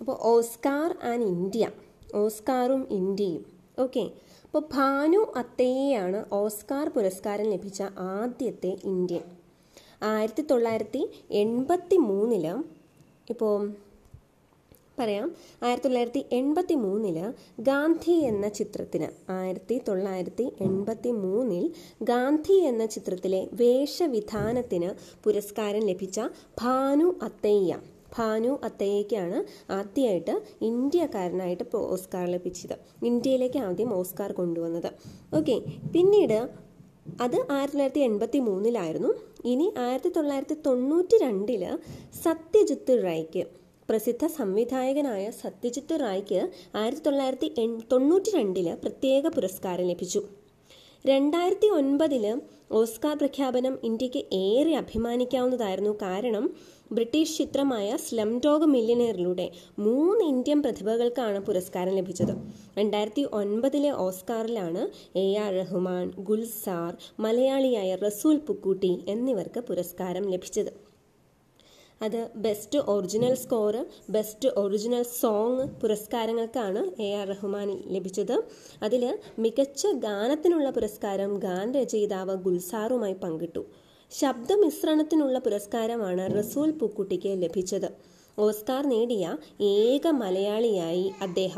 അപ്പോൾ Oscar and India ഓസ്കാറും ഇന്ത്യയും okay അപ്പോൾ ഭാനു അത്തേയാണ് ഓസ്കാർ പുരസ്കാരം ലഭിച്ച ആദ്യത്തെ ഇന്ത്യൻ ആയിരത്തി തൊള്ളായിരത്തി എൺപത്തി മൂന്നില് ഇപ്പോൾ പറയാം ആയിരത്തി തൊള്ളായിരത്തി എൺപത്തി മൂന്നില് ഗാന്ധി എന്ന ചിത്രത്തിന് ആയിരത്തി തൊള്ളായിരത്തി എൺപത്തി മൂന്നിൽ ഗാന്ധി എന്ന ചിത്രത്തിലെ വേഷവിധാനത്തിന് പുരസ്കാരം ലഭിച്ച ഭാനു അത്തയ്യ ഭാനു അത്തയ്യയ്ക്കാണ് ആദ്യമായിട്ട് ഇന്ത്യക്കാരനായിട്ട് ഓസ്കാർ ലഭിച്ചത് ഇന്ത്യയിലേക്ക് ആദ്യം ഓസ്കാർ കൊണ്ടുവന്നത് ഓക്കെ പിന്നീട് അത് ആയിരത്തി തൊള്ളായിരത്തി എൺപത്തി മൂന്നിലായിരുന്നു ഇനി ആയിരത്തി തൊള്ളായിരത്തി തൊണ്ണൂറ്റി രണ്ടില് സത്യജിത്ത് റായ്ക്ക് പ്രസിദ്ധ സംവിധായകനായ സത്യജിത്ത് റായ്ക്ക് ആയിരത്തി തൊള്ളായിരത്തി എൺ തൊണ്ണൂറ്റി രണ്ടില് പ്രത്യേക പുരസ്കാരം ലഭിച്ചു രണ്ടായിരത്തി ഒൻപതില് ഓസ്കാർ പ്രഖ്യാപനം ഇന്ത്യക്ക് ഏറെ അഭിമാനിക്കാവുന്നതായിരുന്നു കാരണം ബ്രിട്ടീഷ് ചിത്രമായ സ്ലം ഡോഗ് മില്യനെയറിലൂടെ മൂന്ന് ഇന്ത്യൻ പ്രതിഭകൾക്കാണ് പുരസ്കാരം ലഭിച്ചത് രണ്ടായിരത്തി ഒൻപതിലെ ഓസ്കാറിലാണ് എ ആർ റഹ്മാൻ ഗുൽസാർ മലയാളിയായ റസൂൽ പുക്കൂട്ടി എന്നിവർക്ക് പുരസ്കാരം ലഭിച്ചത് അത് best original score best original song പുരസ്കാരങ്ങൾക്കാണ് എ ആർ റഹ്മാൻ ലഭിച്ചത് അതിൽ മികച്ച ഗാനത്തിനുള്ള പുരസ്കാരം ഗാൻ രചയിതാവ് ഗുൽസാറുമായി പങ്കിട്ടു ശബ്ദമിശ്രണത്തിനുള്ള പുരസ്കാരമാണ് റസൂൽ പൂക്കുട്ടിക്ക് ലഭിച്ചത് ഓസ്കാർ നേടിയ ഏക മലയാളിയായി അദ്ദേഹം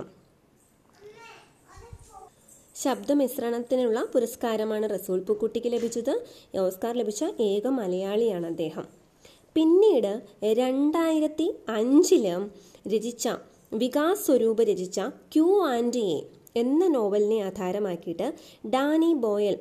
ശബ്ദമിശ്രണത്തിനുള്ള പുരസ്കാരമാണ് റസൂൽ പൂക്കുട്ടിക്ക് ലഭിച്ചത് ഓസ്കാർ ലഭിച്ച ഏക മലയാളിയാണ് അദ്ദേഹം പിന്നീട് രണ്ടായിരത്തി അഞ്ചില് രചിച്ച വികാസ് സ്വരൂപ് രചിച്ച ക്യൂ ആൻഡ് എ എന്ന നോവലിനെ ആധാരമാക്കിയിട്ട് ഡാനി ബോയൽ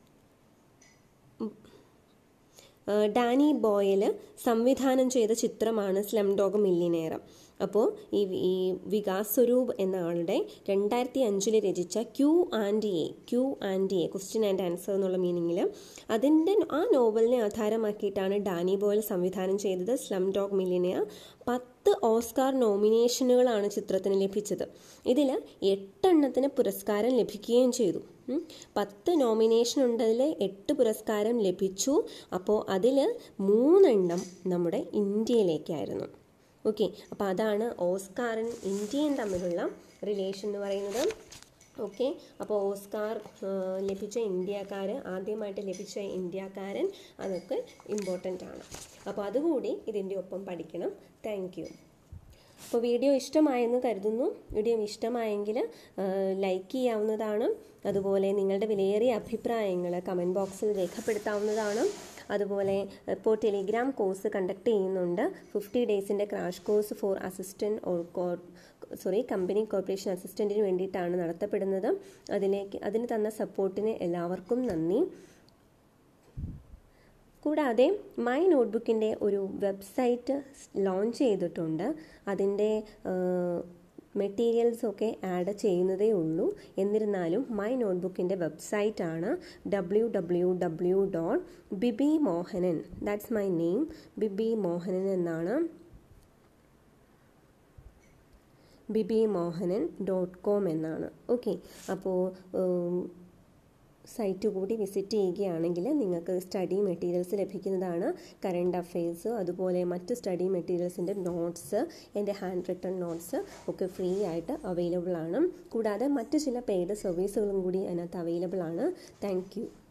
ഡാനി ബോയൽ സംവിധാനം ചെയ്ത ചിത്രമാണ് സ്ലം ഡോഗ് മില്ലിനെയർ അപ്പോൾ ഈ ഈ വികാസ് സ്വരൂപ് എന്ന ആളുടെ രണ്ടായിരത്തി അഞ്ചിൽ രചിച്ച Q and A Q and A question and answer എന്നുള്ള മീനിങ്ങിൽ അതിൻ്റെ ആ നോവലിനെ ആധാരമാക്കിയിട്ടാണ് ഡാനി ബോയൽ സംവിധാനം ചെയ്തത് സ്ലം ഡോഗ് മില്ലിനെയർ പത്ത് ഓസ്കാർ നോമിനേഷനുകളാണ് ചിത്രത്തിന് ലഭിച്ചത് ഇതിൽ എട്ടെണ്ണത്തിന് പുരസ്കാരം ലഭിക്കുകയും ചെയ്തു പത്ത് നോമിനേഷൻ ഉണ്ടതിൽ എട്ട് പുരസ്കാരം ലഭിച്ചു അപ്പോൾ അതിൽ മൂന്നെണ്ണം നമ്മുടെ ഇന്ത്യയിലേക്കായിരുന്നു ഓക്കെ അപ്പോൾ അതാണ് ഓസ്കാറും ഇന്ത്യയും തമ്മിലുള്ള റിലേഷൻ എന്ന് പറയുന്നത് ഓക്കെ അപ്പോൾ ഓസ്കാർ ലഭിച്ച ഇന്ത്യക്കാർ ആദ്യമായിട്ട് ലഭിച്ച ഇന്ത്യക്കാരൻ അതൊക്കെ ഇമ്പോർട്ടൻ്റ് ആണ് അപ്പോൾ അതുകൂടി ഇതിൻ്റെ ഒപ്പം പഠിക്കണം താങ്ക് യു അപ്പോൾ വീഡിയോ ഇഷ്ടമായെന്ന് കരുതുന്നു വീഡിയോ ഇഷ്ടമായെങ്കിൽ ലൈക്ക് ചെയ്യാവുന്നതാണ് അതുപോലെ നിങ്ങളുടെ വിലയേറിയ അഭിപ്രായങ്ങൾ കമൻറ്റ് ബോക്സിൽ രേഖപ്പെടുത്താവുന്നതാണ് അതുപോലെ ഇപ്പോൾ ടെലിഗ്രാം കോഴ്സ് കണ്ടക്ട് ചെയ്യുന്നുണ്ട് ഫിഫ്റ്റി ഡേയ്സിൻ്റെ crash course for assistant sorry company corporation അസിസ്റ്റൻറ്റിന് വേണ്ടിയിട്ടാണ് നടത്തപ്പെടുന്നത് അതിലേക്ക് അതിന് തന്ന സപ്പോർട്ടിന് എല്ലാവർക്കും നന്ദി കൂടാതെ മൈ നോട്ട്ബുക്കിൻ്റെ ഒരു വെബ്സൈറ്റ് ലോഞ്ച് ചെയ്തിട്ടുണ്ട് അതിൻ്റെ മെറ്റീരിയൽസൊക്കെ ആഡ് ചെയ്യുന്നതേ ഉള്ളൂ എന്നിരുന്നാലും മൈ നോട്ട്ബുക്കിൻ്റെ വെബ്സൈറ്റാണ് W W W dot Bibi Mohanan that's my name Bibi Mohanan എന്നാണ് ബിബി മോഹനൻ ഡോട്ട് കോം എന്നാണ് ഓക്കെ അപ്പോൾ സൈറ്റ് കൂടി വിസിറ്റ് ചെയ്യുകയാണെങ്കിൽ നിങ്ങൾക്ക് സ്റ്റഡി മെറ്റീരിയൽസ് ലഭിക്കുന്നതാണ് കറണ്ട് അഫെയർസ് അതുപോലെ മറ്റ് സ്റ്റഡി മെറ്റീരിയൽസിൻ്റെ നോട്ട്സ് എൻ്റെ ഹാൻഡ് റിട്ടൺ നോട്ട്സ് ഒക്കെ ഫ്രീ ആയിട്ട് അവൈലബിൾ ആണ് കൂടാതെ മറ്റ് ചില പെയ്ഡ് സർവീസുകളും കൂടി അതിനകത്ത് അവൈലബിൾ ആണ് താങ്ക്